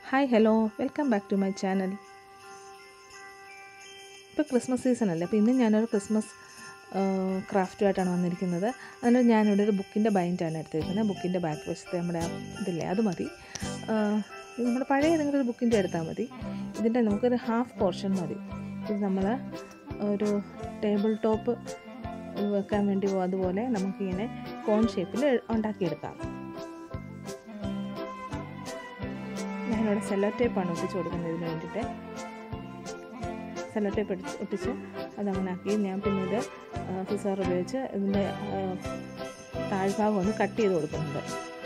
hi hello welcome back to my channel ഇപ്പോൾ Christmas season അല്ലേ അപ്പോൾ ഇന്ന് ഞാനൊരു ക്രിസ്മസ് ക്രാഫ്റ്റുമായിട്ടാണ് വന്നിരിക്കുന്നത് അതിന് ഞാനിവിടെ ഒരു ബുക്കിൻ്റെ ബൈൻഡാണ് എടുത്തിരിക്കുന്നത് ബുക്കിൻ്റെ ബാക്ക് വശത്ത് നമ്മുടെ ആ ഇതില്ലേ അത് മതി ആ, ഇത് നമ്മുടെ പഴയ ഏതെങ്കിലും ഒരു ബുക്കിൻ്റെ എടുത്താൽ മതി ഇതിൻ്റെ നമുക്കൊരു ഹാഫ് പോർഷൻ മതി ഇത് നമ്മൾ ഒരു ടേബിൾ ടോപ്പ് വെക്കാൻ വേണ്ടി പോ- അതുപോലെ നമുക്കിങ്ങനെ കോൺ ഷേപ്പിൽ ഉണ്ടാക്കിയെടുക്കാം ഞാനിവിടെ സെല്ലോ ടേപ്പാണ് ഒട്ടിച്ച് കൊടുക്കുന്നത് ഇതിന് വേണ്ടിയിട്ട് സെല്ലോ ടേപ്പ് ഒട്ടിച്ച് ഒട്ടിച്ച് അതങ്ങനെ ആക്കി ഞാൻ പിന്നെ ഇത് സിസർ ഉപയോഗിച്ച് ഇതിൻ്റെ ആ, താഴ്ഭാഗം ഒന്ന് കട്ട് ചെയ്ത് കൊടുക്കുന്നുണ്ട്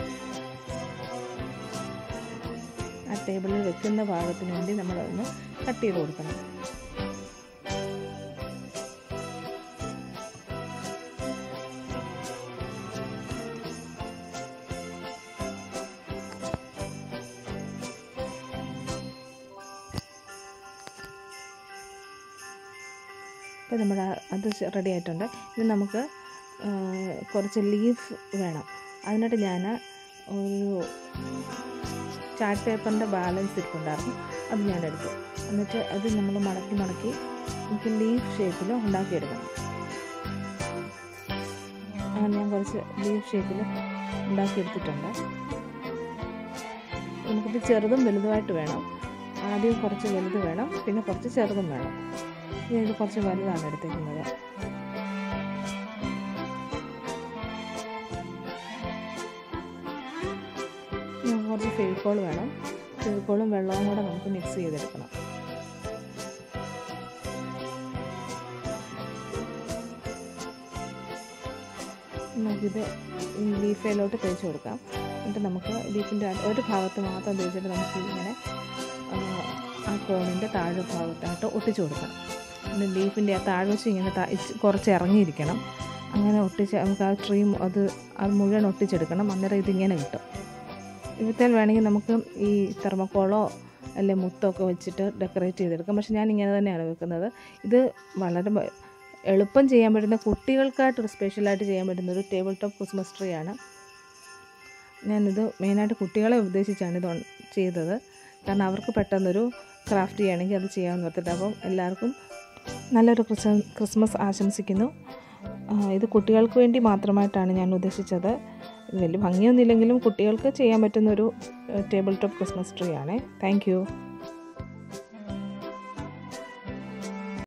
ആ ടേബിളിൽ വെക്കുന്ന ഭാഗത്തിന് വേണ്ടി നമ്മളതൊന്ന് കട്ട് ചെയ്ത് കൊടുക്കണം അപ്പോൾ നമ്മുടെ അത് റെഡി ആയിട്ടുണ്ട് ഇത് നമുക്ക് ആ, കുറച്ച് ലീഫ് വേണം അതിനായിട്ട് ഞാൻ ഒരു ചാർട്ട് പേപ്പറിൻ്റെ ബാലൻസ് ഇരിപ്പുണ്ടായിരുന്നു അത് ഞാൻ എടുത്തു എന്നിട്ട് അത് നമ്മൾ മടക്കി മടക്കി നമുക്ക് ലീഫ് ഷേപ്പിൽ ഉണ്ടാക്കിയെടുക്കണം അങ്ങനെ ഞാൻ കുറച്ച് ലീഫ് ഷേപ്പിൽ ഉണ്ടാക്കിയെടുത്തിട്ടുണ്ട് നമുക്കിത് ചെറുതും വലുതുമായിട്ട് വേണം ആദ്യം കുറച്ച് വലുത് വേണം പിന്നെ കുറച്ച് ചെറുതും വേണം ഞാൻ ഇത് കുറച്ച് വലുതാണ് എടുത്തേക്കുന്നത് നമുക്ക് കുറച്ച് ഫെവിക്കോൾ വേണം ഫെവിക്കോളും വെള്ളവും കൂടെ നമുക്ക് മിക്സ് ചെയ്തെടുക്കണം നമുക്കിത് ഈ ലീഫയിലോട്ട് തേച്ച് കൊടുക്കാം എന്നിട്ട് നമുക്ക് ലീഫിൻ്റെ ഒരു ഭാഗത്ത് മാത്രം തേച്ചിട്ട് നമുക്ക് ഇങ്ങനെ ആ, ആ കോണിൻ്റെ താഴെ ഭാഗത്തായിട്ട് ഒട്ടിച്ചു കൊടുക്കണം പിന്നെ ലീഫിൻ്റെ ആ താഴ്വശം ഇങ്ങനെ താ- ഇച്ചി- കുറച്ച് ഇറങ്ങിയിരിക്കണം അങ്ങനെ ഒട്ടിച്ച് നമുക്ക് ആ ട്രീ അത് അത് മുഴുവൻ ഒട്ടിച്ചെടുക്കണം അന്നേരം ഇതിങ്ങനെ കിട്ടും ഇവിടുത്തെ വേണമെങ്കിൽ നമുക്ക് ഈ തെർമക്കോളോ അല്ലെ മുത്തൊക്കെ വെച്ചിട്ട് ഡെക്കറേറ്റ് ചെയ്തെടുക്കാം പക്ഷെ ഞാൻ ഇങ്ങനെ തന്നെയാണ് വെക്കുന്നത് ഇത് വളരെ ബ- എളുപ്പം ചെയ്യാൻ പറ്റുന്ന കുട്ടികൾക്കായിട്ടൊരു സ്പെഷ്യലായിട്ട് ചെയ്യാൻ പറ്റുന്ന ഒരു ടേബിൾ ടോപ്പ് ക്രിസ്മസ് ട്രീ ആണ് ഞാനിത് മെയിനായിട്ട് കുട്ടികളെ ഉദ്ദേശിച്ചാണ് ഇത് ഉൺ- ചെയ്തത് കാരണം അവർക്ക് പെട്ടെന്നൊരു ക്രാഫ്റ്റ് ചെയ്യണമെങ്കിൽ അത് ചെയ്യാമെന്ന് ഓർത്തിട്ട് അപ്പം എല്ലാവർക്കും നല്ലൊരു ക്രിസ്മ ക്രിസ്മസ് ആശംസിക്കുന്നു ആ, ഇത് കുട്ടികൾക്ക് വേണ്ടി മാത്രമായിട്ടാണ് ഞാൻ ഉദ്ദേശിച്ചത് ഇത് വലിയ ഭംഗിയൊന്നുമില്ലെങ്കിലും കുട്ടികൾക്ക് ചെയ്യാൻ പറ്റുന്ന ഒരു ടേബിൾ ടോപ്പ് ക്രിസ്മസ് ട്രീ ആണ് താങ്ക് യു